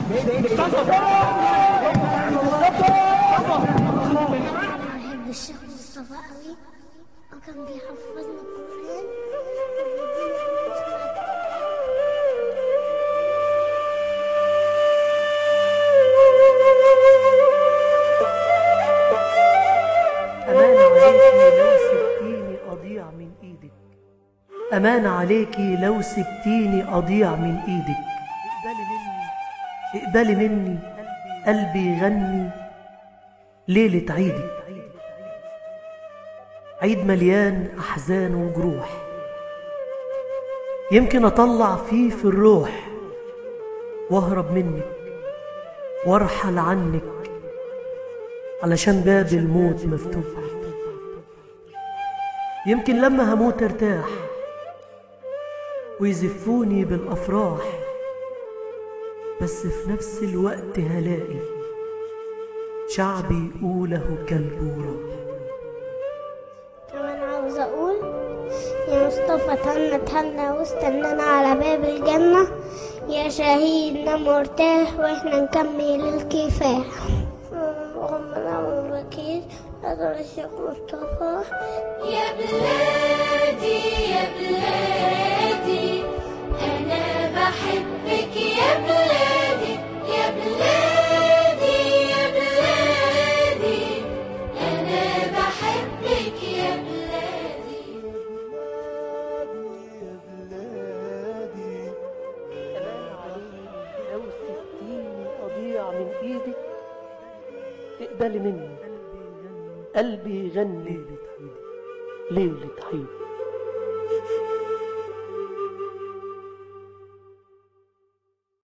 بحب الشيخ مصطفى قوي وكان بيحفظنا القرآن أمان عليكي لو سبتيني أضيع من إيدك اقبلي مني اقبلي مني قلبي يغني ليلة عيدك عيد مليان أحزان وجروح يمكن أطلع فيه في الروح وأهرب منك وأرحل عنك علشان باب الموت مفتوح يمكن لما هموت ارتاح ويزفوني بالافراح بس في نفس الوقت هلاقي شعبي يقوله كالبورة كمان عاوز اقول يا مصطفى تهنى تهنى واستنانا على باب الجنة يا شهيدنا مرتاح واحنا نكمل الكفاح اللهم نعم الوكيل هذا الشيخ مصطفى يا بلادي يا بلادي أنا بحبك يا بلادي يا بلادي يا بلادي أنا بحبك يا بلادي لو سبتيني أضيع من إيدك اقبلي مني قلبي يغني ليلة عيد ليلة عيد